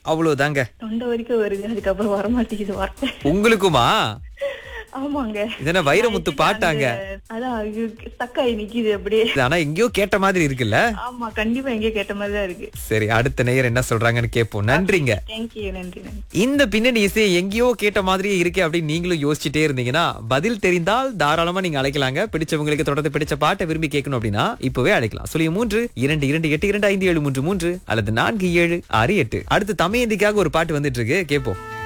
அவ்வளவுதாங்க தொண்டை வரைக்கும் வருது அதுக்கப்புறம் வர மாட்டேங்குது வார்த்தை உங்களுக்குமா ஆமாங்க இதென்ன வைரமுத்து பாட்டாங்க அந்த- அதான் ஸ்டக்காயி நிக்குது அப்படியே இது ஆனா எங்கேயோ கேட்ட மாதிரி இருக்குல்ல ஆமா கண்டிப்பா எங்கேயோ கேட்ட மாதிரி தான் இருக்கு சரி அடுத்த நேயர் என்ன சொல்றாங்கன்னு கேட்போம் நன்றிங்க தேங்க்யூ நன்றி நன்றி இந்த பின்னணி இசை எங்கேயோ கேட்ட மாதிரியே இருக்கே அப்படின்னு நீங்களும் யோசிச்சுட்டே இருந்தீங்கன்னா பதில் தெரிந்தால் தாராளமா நீங்க அழைக்கலாங்க பிடிச்சவங்களுக்கு தொடர்ந்து பிடிச்ச பாட்டை விரும்பி கேட்கணும் அப்படின்னா இப்பவே அழைக்கலாம் சொல்லி மூன்று இரண்டு இரண்டு எட்டு இரண்டு ஐந்து ஏழு மூன்று மூன்று அல்லது நான்கு ஏழு ஆறு எட்டு அடுத்து தமையந்திக்காக ஒரு பாட்டு வந்துட்டு இருக்கு கேட்போம்